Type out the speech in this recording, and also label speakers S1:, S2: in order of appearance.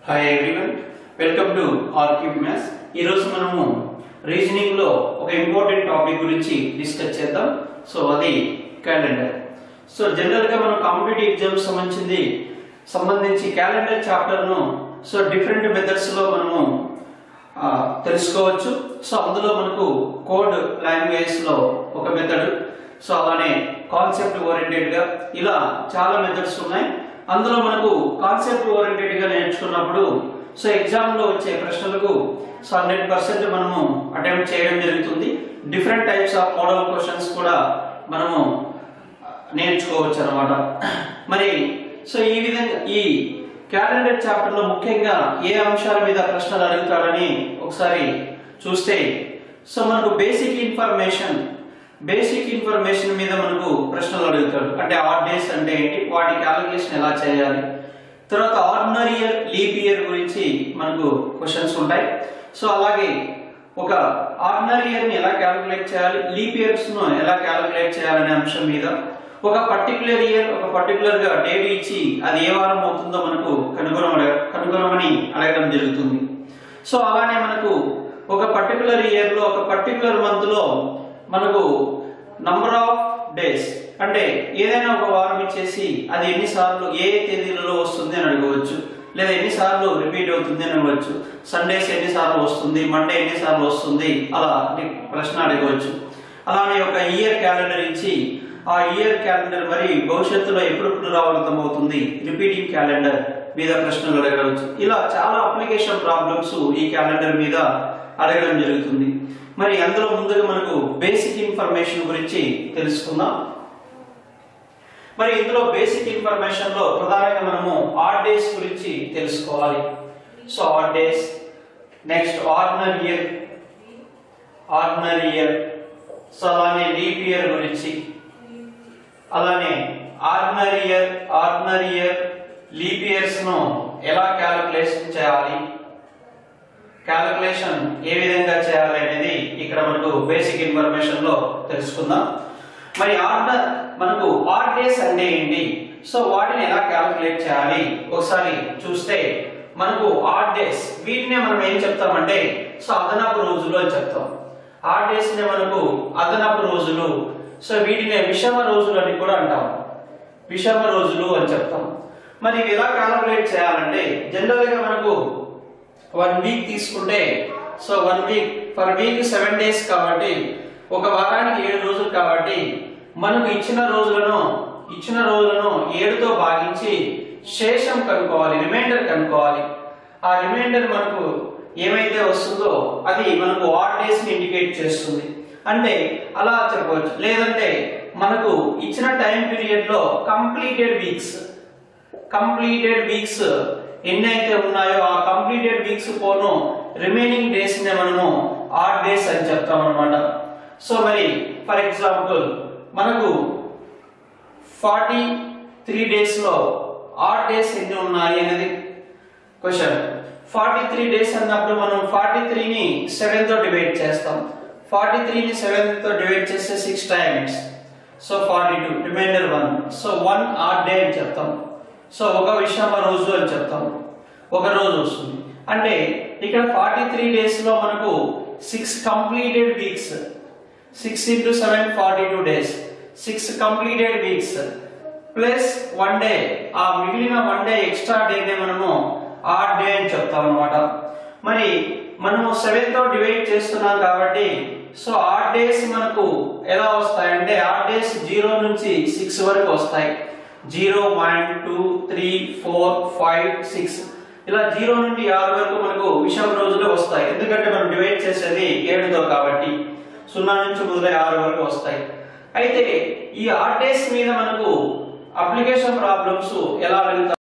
S1: hi everyone welcome to R cube maths ఈరోజు మనము reasoning లో ఒక ఇంపార్టెంట్ టాపిక్ గురించి డిస్కస్ చేద్దాం సో అది క్యాలెండర్ సో జనరల్ గా మనం కాంపిటేటివ్ ఎగ్జామ్స్ సంబంధించింది సంబంధించి క్యాలెండర్ చాప్టర్ ను సో డిఫరెంట్ మెథడ్స్ లో మనము ఆ, తెలుసుకోవచ్చు సో అందులో మనకు కోడ్ లాంగ్వేజ్ లో ఒక మెథడ్ సో అలానే కాన్సెప్ట్ ఓరియంటెడ్ గా ఇలా చాలా మెథడ్స్ ఉన్నాయి అందులో మనకు కాన్సెప్ట్ ఓరియంటెడ్ గా నేర్చుకున్నప్పుడు సో ఎగ్జామ్ లో వచ్చే ప్రశ్నలకు సో హండ్రెడ్ పర్సెంట్ మనము అటెంప్ట్ చేయడం జరుగుతుంది different types of model questions కూడా మనము నేర్చుకోవచ్చు అనమాట మరి సో ఈ విధంగా ఈ క్యాలెండర్ చాప్టర్ లో ముఖ్యంగా ఏ అంశాల మీద ప్రశ్నలు అడుగుతాడని ఒకసారి చూస్తే సో మనకు బేసిక్ ఇన్ఫర్మేషన్ బేసిక్ ఇన్ఫర్మేషన్ మీద మనకు ప్రశ్నలు అడుగుతాడు అంటే ఆర్ డేస్ అంటే ఏంటి వాటి క్యాలిక్యులేషన్ ఎలా చేయాలి తర్వాత ఆర్డినరీ ఇయర్ లీప్ ఇయర్ గురించి మనకు క్వశ్చన్స్ ఉంటాయి సో అలాగే ఒక ఆర్డినరీ ఇయర్ ని ఎలా క్యాలిక్యులేట్ చేయాలి లీప్ ఇయర్స్ ను ఎలా క్యాలిక్యులేట్ చేయాలనే అంశం మీద ఒక పర్టికులర్ ఇయర్ ఒక పర్టికులర్ గా డేట్ ఇచ్చి అది ఏ వారం అవుతుందో మనకు కనుగొనమని కనుగొనమని అడగడం జరుగుతుంది సో అలానే మనకు ఒక పర్టికులర్ ఇయర్ లో ఒక పర్టికులర్ మంత్ లో మనకు నంబర్ ఆఫ్ డేస్ అంటే ఏదైనా ఒక వారం ఇచ్చేసి అది ఎన్నిసార్లు ఏ తేదీలలో వస్తుంది అని అడగవచ్చు లేదా ఎన్నిసార్లు రిపీట్ అవుతుంది అని అడగవచ్చు సండేస్ ఎన్నిసార్లు వస్తుంది మండే ఎన్నిసార్లు వస్తుంది అలా డి- ప్రశ్న అడగవచ్చు అలానే ఒక ఇయర్ క్యాలెండర్ ఇచ్చి ఆ ఇయర్ క్యాలెండర్ మరి భవిష్యత్తులో ఎప్పుడు పునరావృతం అవుతుంది రిపీటింగ్ క్యాలెండర్ మీద ప్రశ్నలు అడగవచ్చు ఇలా చాలా అప్లికేషన్ ప్రాబ్లమ్స్ ఈ క్యాలెండర్ మీద అడగడం జరుగుతుంది మరి అందులో ముందుగా మనకు బేసిక్ ఇన్ఫర్మేషన్ గురించి తెలుసుకుందాం మరి ఇందులో బేసిక్ ఇన్ఫర్మేషన్ లో ప్రధానంగా మనము ఆర్ డేస్ గురించి తెలుసుకోవాలి so odd days next ordinary year ordinary year so అలానే లీప్ ఇయర్ గురించి అలానే ordinary year ordinary year leap years ను ఎలా క్యాలిక్యులేషన్ చేయాలి క్యాలిక్యులేషన్ ఏ విధంగా చేయాలి అనేది ఇక్కడ మనకు బేసిక్ ఇన్ఫర్మేషన్ లో తెలుసుకుందాం మరి ఆర్డర్ మనకు ఆర్ డేస్ అంటే ఏంటి సో వాటిని ఎలా క్యాలిక్యులేట్ చేయాలి ఒకసారి చూస్తే మనకు ఆర్ డేస్ వీటినే మనం ఏం చెప్తామంటే సో అదనపు రోజులు అని చెప్తాం ఆర్ డేస్ నే మనకు అదనపు రోజులు సో వీటిని విషమ రోజులు అని కూడా అంటాం విషమ రోజులు అని చెప్తాం మరి ఇవి ఎలా క్యాలిక్యులేట్ చేయాలంటే జనరల్ గా మనకు వన్ వీక్ తీసుకుంటే so one week per week seven days కాబట్టి ఒక వారానికి ఏడు రోజులు కాబట్టి మనకు ఇచ్చిన రోజులను ఇచ్చిన రోజులను ఏడుతో భాగించి శేషం కనుక్కోవాలి రిమైండర్ కనుక్కోవాలి ఆ రిమైండర్ మనకు ఏమైతే వస్తుందో అది మనకు ఆర్ డేస్ ని ఇండికేట్ చేస్తుంది అంటే అలా చెప్పవచ్చు లేదంటే మనకు ఇచ్చిన టైం పీరియడ్ లో కంప్లీటెడ్ వీక్స్ కంప్లీటెడ్ వీక్స్ ఎన్ని అయితే ఉన్నాయో ఆ కంప్లీటెడ్ వీక్స్ పోను రిమైనింగ్ డేస్ నే మనము ఆర్ డేస్ అని చెప్తాం అనమాట సో మరి ఫర్ ఎగ్జాంపుల్ మనకు ఫార్టీ త్రీ డేస్ లో ఆర్ డేస్ ఎన్ని ఉన్నాయి అనేది క్వశ్చన్ ఫార్టీ త్రీ డేస్ అన్నప్పుడు మనం ఫార్టీ త్రీని సెవెన్ తో డివైడ్ చేస్తాం ఫార్టీ త్రీని సెవెన్ తో డివైడ్ చేస్తే six times so forty two remainder one so one odd day అని చెప్తాం సో ఒక విషమ రోజు అని చెప్తాం ఒక రోజు వస్తుంది అంటే ఇక్కడ ఫార్టీ త్రీ డేస్ లో మనకు six completed weeks six into seven forty two days six completed weeks plus one day ఆ మిగిలిన వన్ డే ఎక్స్ట్రా డేనే మనము ఆర్ డే అని చెప్తాం అనమాట మరి మనము సెవెన్ తో డివైడ్ చేస్తున్నాం కాబట్టి సో ఆర్ డేస్ మనకు ఎలా వస్తాయంటే ఆర్ డేస్ జీరో నుంచి సిక్స్ వరకు వస్తాయి zero one two three four five six ఇలా జీరో నుండి ఆరు వరకు మనకు విషమ రోజులు వస్తాయి ఎందుకంటే మనం డివైడ్ చేసేది ఏడుతో కాబట్టి సున్నా నుంచి మొదలై ఆరు వరకు వస్తాయి అయితే ఈ ఆర్ డేస్ మీద మనకు అప్లికేషన్ ప్రాబ్లమ్స్ ఎలా వెళ్తాయి